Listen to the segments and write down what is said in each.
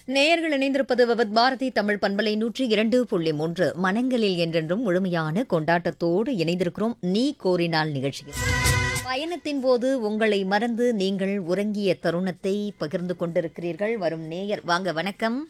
நேயர்கள் இணைந்திருப்பது விவத் பாரதி தமிழ் பண்பலை நூற்றி இரண்டு புள்ளி மூன்று மனங்களில் என்றென்றும் முழுமையான கொண்டாட்டத்தோடு இணைந்திருக்கிறோம் நீ கோரினால் நிகழ்ச்சியில் பயணத்தின் போது உங்களை மறந்து நீங்கள் உறங்கிய தருணத்தை பகிர்ந்து கொண்டிருக்கிறீர்கள் வரும் நேயர் வாங்க வணக்கம்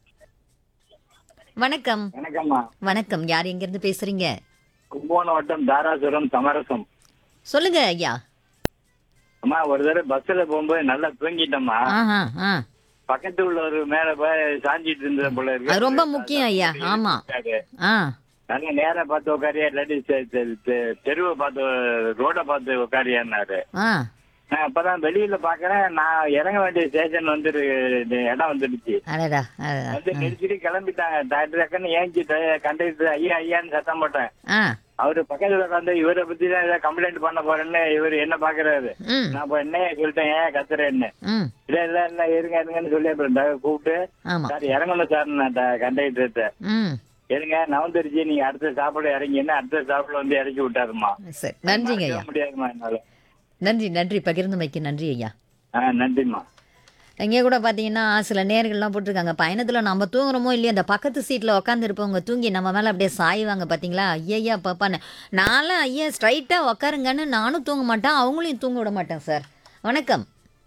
வணக்கம் வணக்கம்மா வணக்கம் யார் எங்கிருந்து பேசுறீங்க கும்பகோணம் வட்டம் தாராசுரம் சமரசம் சொல்லுங்க ஐயா அம்மா ஒரு தடவை பஸ்ல போகும்போது நல்லா தூங்கிட்டோம்மா ஆஹா ஆ பக்கத்து உள்ள ஒரு மேல போய் சாஞ்சிட்டு இருந்த போல இருக்கு அது ரொம்ப முக்கியம் ஐயா ஆமா ஆ நல்லா நேரா பார்த்து உட்காரியா இல்லாட்டி தெ- தெ- தெ- தெருவை பார்த்து ரோட பார்த்து உட்காரியான்னாரு ஆ நான் அப்பதான் வெளியில பாக்குறேன் நான் இறங்க வேண்டிய ஸ்டேஷன் வந்து இடம் வந்துடுச்சு அடடா அடடா. வந்து நிறுத்திட்டு கிளம்பிட்டாங்க டாக்டர் டக்குன்னு ஏஞ்சி கண்டக்டர் ஐயா ஐயான்னு சத்தம் போட்டேன் ஆ அவரு பக்கத்துல உட்காந்து இவரை பத்தி தான் ஏதாவது கம்ப்ளைண்ட் பண்ண போறேன்னு இவர் என்ன பாக்குறாரு ம் நான் இப்ப என்ன சொல்லிட்டேன் ஏன் கத்துறேன்னு ம் இல்ல இல்ல இல்ல இருங்க இருங்கன்னு சொல்லி அப்புறம் ட- கூப்பிட்டு ஆமா சார் இறங்கணும் சார் நான் கண்டக்டர்கிட்ட ம் இருங்க நவந்தரிச்சு நீங்க அடுத்த சாப்பாடு இறங்கின்னு அடுத்த சாப்பாடு வந்து இறக்கி விட்டாருமா சரி நன்றிங்க ஐயா முடியாதுமா என்னால நன்றி நன்றி பகிர்ந்தமைக்கு நன்றி ஐயா ஆ நன்றிம்மா இங்கே கூட பார்த்தீங்கன்னா சில நேர்கள்லாம் போட்டிருக்காங்க பயணத்தில் நம்ம தூங்குறோமோ இல்லையோ அந்த பக்கத்து சீட்டில் உட்காந்துருப்பவங்க தூங்கி நம்ம மேலே அப்படியே சாய்வாங்க பார்த்தீங்களா ஐயா பாப்பான்னு நான்லாம் ஐயா ஸ்ட்ரைட்டாக உட்காருங்கன்னு நானும் தூங்க மாட்டேன் அவங்களையும் தூங்க விட மாட்டேன் சார் வணக்கம்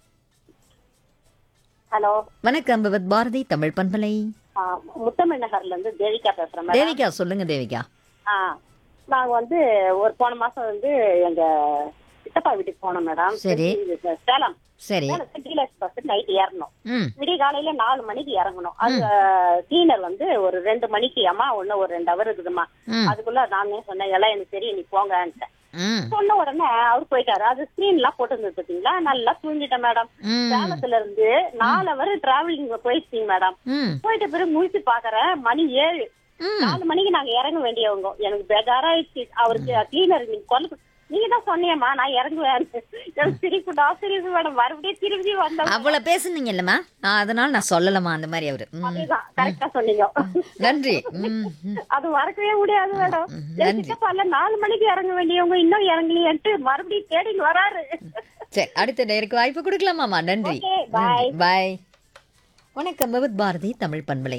ஹலோ வணக்கம் விவத் பாரதி தமிழ் பண்பலை ஆ, முத்தமிழ் நகர்ல இருந்து தேவிகா பேசுறேன் மேடம் தேவிகா சொல்லுங்க தேவிகா ஆ நாங்க வந்து ஒரு போன மாசம் வந்து எங்க சித்தப்பா வீட்டுக்கு போனோம் மேடம் சரி. இது சேலம் சரி சேலம் டீலர்ஸ் பஸ் நைட் ஏறணும் ம் விடிய காலையில நாலு மணிக்கு இறங்கணும் அது கிளீனர் வந்து ஒரு ரெண்டு மணிக்கு அம்மா ஒண்ணு ஒரு ரெண்டு அவர் இருக்குதுமா ம் அதுக்குள்ள நானே சொன்னேன் எல்லாம் எனக்கு தெரியும் நீ போங்கன்ட்டேன் ம் சொன்ன உடனே அவர் போயிட்டாரு அது ஸ்கிரீன் எல்லாம் போட்டுருந்தது பாத்தீங்களா நல்லா தூங்கிட்டேன் மேடம் ம் சேலத்துல இருந்து நாலு அவர் டிராவலிங் போயிடுச்சிங்க மேடம் ம் போயிட்ட பிறகு முழிச்சு பாக்குறேன் மணி ஏழு ம் நாலு மணிக்கு நாங்க இறங்க வேண்டியவங்க எனக்கு பேஜாராயிடுச்சு அவருக்கு கிளீனர் நீங்க கொல்ல நீங்க தான் சொன்னியம்மா நான் இறங்குவேன் எனக்கு சிரிப்பு நான் சிரிப்பு மேடம் மறுபடியும் திரும்பி வந்தோம் அவ்வளோ பேசுனீங்கல்லம்மா நான் அதனால நான் சொல்லலம்மா அந்த மாதிரி அவரு ம் அதுதான் கரெக்டா சொன்னீங்க நன்றி ம் ம் அது மறக்கவே முடியாது மேடம் நன்றி. சித்தப்பால நாலு மணிக்கு இறங்க வேண்டியவங்க இன்னும் இறங்கலையன்ட்டு மறுபடியும் தேடின்னு வராரு சரி அடுத்த நேருக்கு வாய்ப்பு கொடுக்கலாமாம்மா நன்றி Okay, bye. பாய் வணக்கம் விவித் பாரதி தமிழ் பண்பலை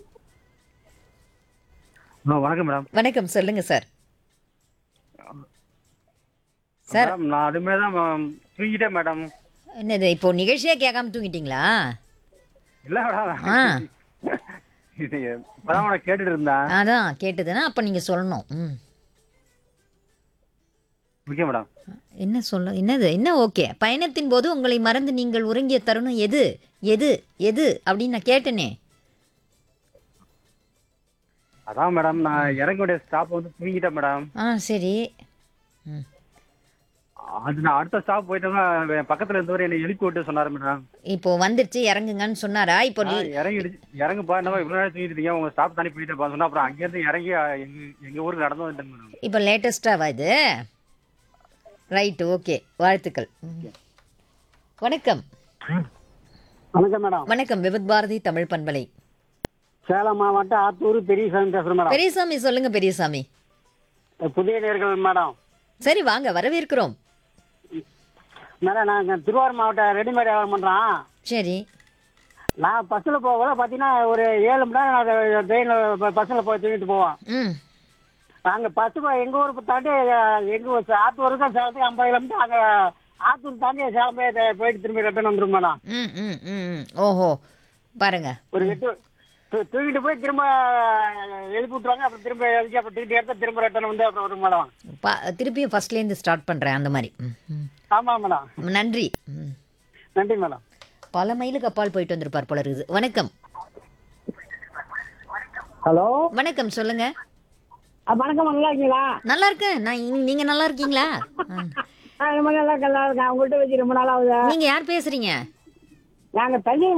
வணக்கம் மேடம் வணக்கம் சொல்லுங்க சார் சார் மேடம் நான் அதுமே தான் மேம் தூங்கிட்டேன் மேடம் என்னது இப்போ நிகழ்ச்சியே கேட்காம தூங்கிட்டீங்களா இல்லை மேடம் ஆ இது இப்பதான் உனக்கு கேட்டுட்டு இருந்தேன் அதான் கேட்டதுன்னா அப்போ நீங்க சொல்லணும் ம் ஓகே மேடம் என்ன சொல்ல என்னது என்ன ஓகே பயணத்தின் போது உங்களை மறந்து நீங்கள் உறங்கிய தருணம் எது எது எது அப்படின்னு நான் கேட்டேனே அதான் மேடம் நான் இறங்க வேண்டிய ஸ்டாப் வந்து தூங்கிட்டேன் மேடம் ஆ சரி ம் அது நான் அடுத்த ஸ்டாப் போயிட்டோம்னா என் பக்கத்துல இருந்தவர் என்னை எழுப்பி விட்டு சொன்னாரு மேடம் இப்போ வந்துருச்சு இறங்குங்கன்னு சொன்னாரா இப்போ ஆ, நீ- இறங்கி இறங்குப்பா என்னவா இவ்வளவு நேரம் தூங்கிட்டு இருக்கீங்க உங்க ஸ்டாப் தாண்டி போயிட்டு சொன்னா அப்புறம் அங்கேருந்து இறங்கி அ, எங்க எங்க ஊருக்கு நடந்து வந்துட்டேன் மேடம் இப்போ லேட்டஸ்டாவா இது ரைட்டு ஓகே வாழ்த்துக்கள் ம். வணக்கம் வணக்கம் மேடம் வணக்கம் விவித் பாரதி தமிழ் பண்பலை சேலம் மாவட்டம் ஆத்தூர் பெரியசாமி பேசுறேன் மேடம் பெரியசாமி சொல்லுங்க பெரியசாமி புதிய நேர்கள் மேடம் சரி வாங்க வரவேற்கிறோம் மேடம் நாங்கள் திருவாரூர் மாவட்டம் ரெடிமேட் வியாபாரம் பண்ணுறோம் சரி நான் பஸ்ஸில் போகல பார்த்தீங்கன்னா ஒரு ஏழு மணி நேரம் நான் ட்ரெயினில் பஸ்ஸில் போய் தூங்கிட்டு போவோம் ம் நாங்கள் பஸ்ஸு எங்கள் ஊருக்கு தாண்டி எங்கள் ஊர் ஆத்தூருக்கு தான் சேலத்துக்கு ஐம்பது கிலோமீட்டர் அங்கே ஆத்தூர் தாண்டி சேலம் போய் த- போயிட்டு திரும்பி ரிட்டர்ன் வந்துடும் மேடம் ம் ம் ம் ம். ஓஹோ பாருங்க ஒரு எட்டு தூ- தூங்கிட்டு போய் திரும்ப எழுப்பி விட்ருவாங்க அப்புறம் திரும்ப எழுதி அப்புறம் திருப்பி எடுத்து திரும்ப ரிட்டர்ன் வந்து அப்புறம் வரும் மேடம் பா திருப்பியும் ஃபர்ஸ்ட்லேருந்து ஸ்டார்ட் பண்ணுறேன் அந்த மாதிரி ம், ம். ஆமாம் மேடம் நன்றி ம். நன்றி மேடம் பல மைலுக்கு அப்பால் போயிட்டு வந்திருப்பார் போல இருக்குது வணக்கம் ஹலோ வணக்கம் சொல்லுங்க வணக்கம் நல்லா இருக்கீங்களா நல்லா இருக்கேன் நான் இங்க- நீங்க நல்லா இருக்கீங்களா ஆ. ஆ, ரொம்ப நல்லா இருக்கேன் நல்லா இருக்கேன் உங்கள்கிட்ட வச்சு ரொம்ப நாள் ஆகுது நீங்க யார் பேசுறீங்க நாங்க தண்ணி